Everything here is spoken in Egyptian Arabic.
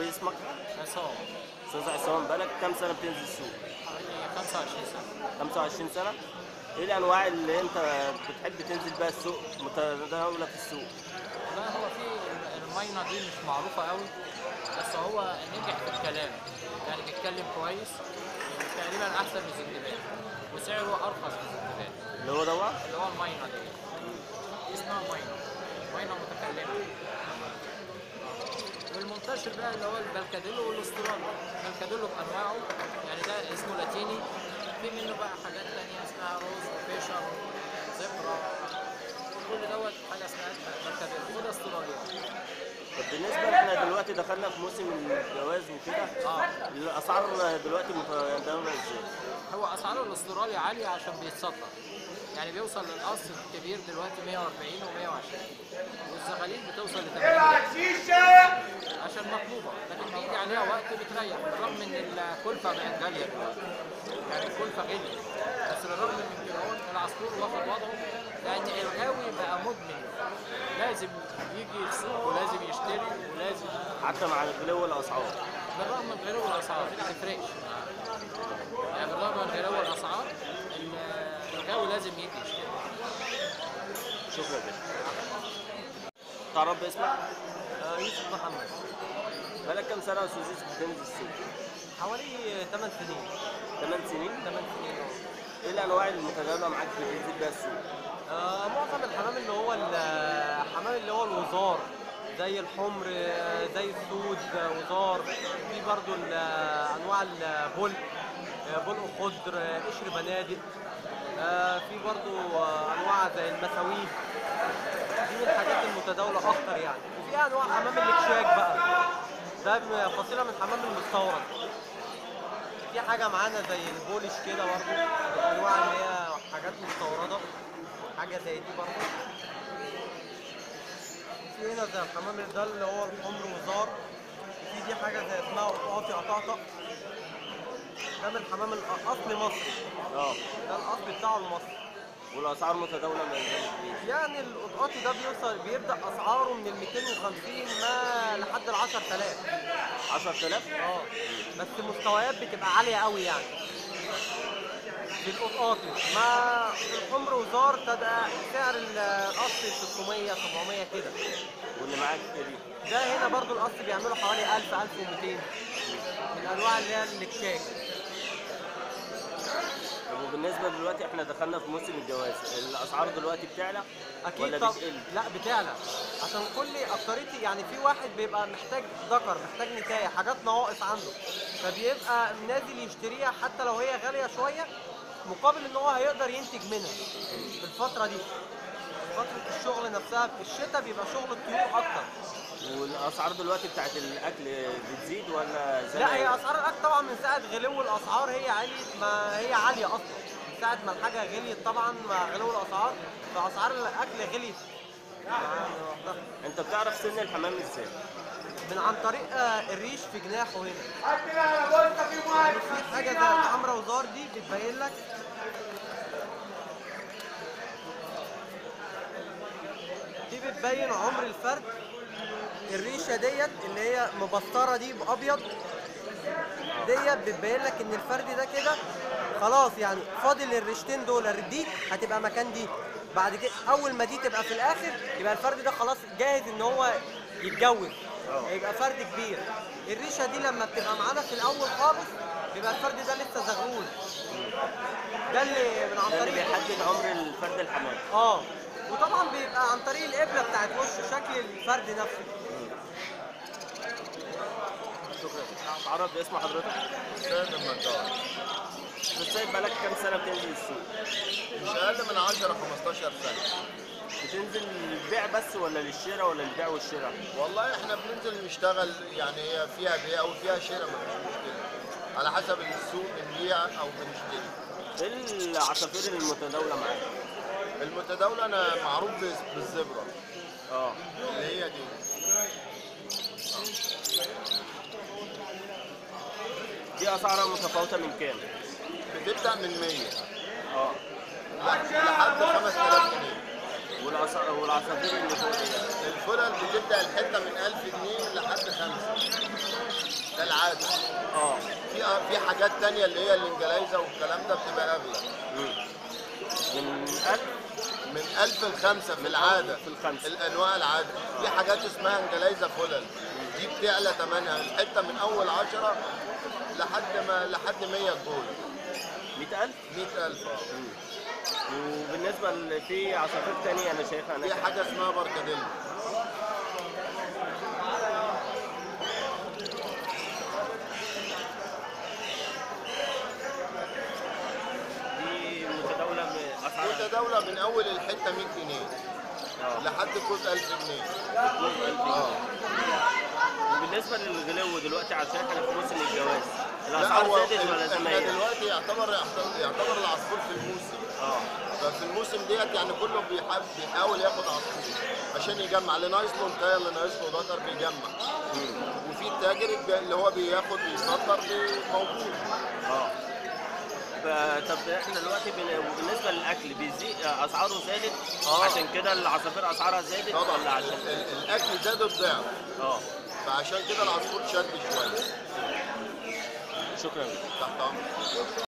اسمك عصام استاذ عصام بقالك كام سنه بتنزل السوق حوالي 25 سنة 25 سنه ايه الانواع اللي انت بتحب تنزل بيها السوق متداوله في السوق لا هو في الماينة دي مش معروفة قوي بس هو نجح في الكلام يعني بيتكلم كويس تقريبا أحسن من زندبان وسعره أرخص من زندبان اللي هو دوت اللي هو الماينة دي اسمها ماينة ماينة متكلمة والمنتشر بقى اللي هو البلكاديلو والاسترالي البلكاديلو بأنواعه يعني ده اسمه لاتيني في منه بقى حاجات تانية اسمها روز وفيشر وزبرة كل دوت حاجة اسمها بلكاديلو وده استرالي طب بالنسبه احنا دلوقتي دخلنا في موسم الجواز وكده اه الاسعار دلوقتي متداوله ازاي؟ هو اسعاره الاسترالي عاليه عشان بيتصدر يعني بيوصل للقص الكبير دلوقتي 140 و120 والزغاليل بتوصل ل 80 عشان مطلوبه لكن بيجي عليها وقت بتريح بالرغم ان الكلفه بقت غاليه دلوقتي يعني الكلفه غليت بس بالرغم من كده هو العصفور واخد وضعه لان الغاوي بقى مدمن لازم يجي السوق ولازم يشتري ولازم حتى مع غلو الاسعار بالرغم من غلو الاسعار ما تفرقش يعني بالرغم من غلو الاسعار الغاوي لازم يجي يشتري شكرا جدا تعرف باسمك؟ آه، يوسف محمد بقالك كام سنه يا استاذ يوسف بتنزل السوق؟ حوالي 8 سنين 8 سنين 8 سنين ايه الانواع المتداوله معاك بتنزل بيها السوق؟ آه معظم الحمام اللي هو الحمام اللي هو الوزار زي الحمر آه، زي السود آه، وزار في برضو ال- آه، انواع البل آه، بلق خضر آه، قشر بنادق آه، في برضو آه، انواع زي المساويف دي من الحاجات المتداوله اكتر يعني وفي انواع حمام الاكشاك بقى ده م- فصيله من الحمام المستورد في حاجه معانا زي البولش كده برضو انواع اللي هي حاجات مستورده حاجه زي دي برضو في هنا زي الحمام ده اللي هو الحمر وزار في دي حاجه زي اسمها قطاطي قطاطا ده من الحمام الاصلي مصري اه ده الاصل بتاعه المصري والاسعار متداوله ما يزال يعني القطاطي ده بيوصل بيبدا اسعاره من ال 250 ما لحد ال 10000 10000 اه بس مستويات بتبقى عاليه قوي يعني في القطاطي ما الحمر وزار تبقى سعر الاصل 600 700 كده واللي معاك دي ده هنا برضو الاصل بيعملوا حوالي 1000 1200 من انواع اللي هي الاكشاك طب وبالنسبه دلوقتي احنا دخلنا في موسم الجواز الاسعار دلوقتي بتعلى اكيد ولا طب بتقل؟ لا بتعلى عشان كل اكتريتي يعني في واحد بيبقى محتاج ذكر محتاج نتايه حاجات نواقص عنده فبيبقى نازل يشتريها حتى لو هي غاليه شويه مقابل ان هو هيقدر ينتج منها في الفتره دي فتره الشغل نفسها في الشتاء بيبقى شغل الطيور اكتر والاسعار دلوقتي بتاعت الاكل بتزيد ولا زي لا ما هي اسعار الاكل طبعا من ساعه غلو الاسعار هي عليت ما هي عاليه اصلا من ساعه ما الحاجه غليت طبعا مع غلو الاسعار فاسعار الاكل غليت مع- لوحدها. انت بتعرف سن الحمام ازاي؟ من عن طريق آه، الريش في جناحه هنا يعني في حاجه زي الحمرا وزار دي بتبين لك دي بتبين عمر الفرد الريشه ديت اللي هي مبستره دي بابيض ديت بتبين لك ان الفرد ده كده خلاص يعني فاضل الريشتين دول دي هتبقى مكان دي بعد كده اول ما دي تبقى في الاخر يبقى الفرد ده خلاص جاهز ان هو يتجوز يبقى فرد كبير الريشه دي لما بتبقى معانا في الاول خالص بيبقى الفرد ده لسه زغلول ده اللي من عن ده اللي طريق بيحدد عمر الفرد الحمام اه وطبعا بيبقى عن طريق القبله بتاعت وش شكل الفرد نفسه شكرا تعرف باسم حضرتك سيد المنطقة بتسيب بقالك كام سنه بتنزل السوق مش أقل من 10 15 سنة بتنزل للبيع بس ولا للشراء ولا للبيع والشراء والله احنا بننزل نشتغل يعني هي فيها بيع وفيها شراء مفيش مشكلة على حسب السوق بنبيع أو بنشتري ايه العصافير المتداوله معاك المتداولة أنا معروف بس- بالزبرة اه اللي هي دي دي اسعارها متفاوته من كام بتبدأ من 100 اه لحد 5000 جنيه والعصا- والعصافير اللي فوق دي الفلل بتبدا الحته من 1000 جنيه لحد 5 ده العاده اه في في حاجات تانية اللي هي الانجلايزه والكلام ده بتبقى اغلى مم. من 1000 من 1000 ل 5 في العاده في الخمسة. الانواع العاده في حاجات اسمها انجلايزه فلل دي بتعلى ثمنها الحته من اول 10 لحد ما لحد 100 جول 100000 100000 اه وبالنسبه ل- في عصافير تانية انا شايفها في انا حاجه اسمها باركاديل دي متداوله باسعار متداوله من اول الحته 100 جنيه اه لحد كوز 1000 جنيه اه وبالنسبه للغلو دلوقتي عشان احنا في موسم الجواز لا الاسعار هو زادت ولا زي ما احنا هي؟ دلوقتي يعتبر يعتبر العصفور في الموسم اه ففي الموسم ديت يعني كله بيحب بيحاول ياخد عصفور عشان يجمع اللي ناقص له انتهى اللي ناقص له ذكر بيجمع وفي التاجر الج- اللي هو بياخد بيصدر بي- موجود اه ف- طب احنا دلوقتي بن- وبالنسبه للاكل بيزيد اسعاره زادت آه. عشان كده العصافير اسعارها زادت طبعا ولا عشان ال- ال- الاكل زاد الضعف اه فعشان كده العصفور شد شويه شكرا تحت امرك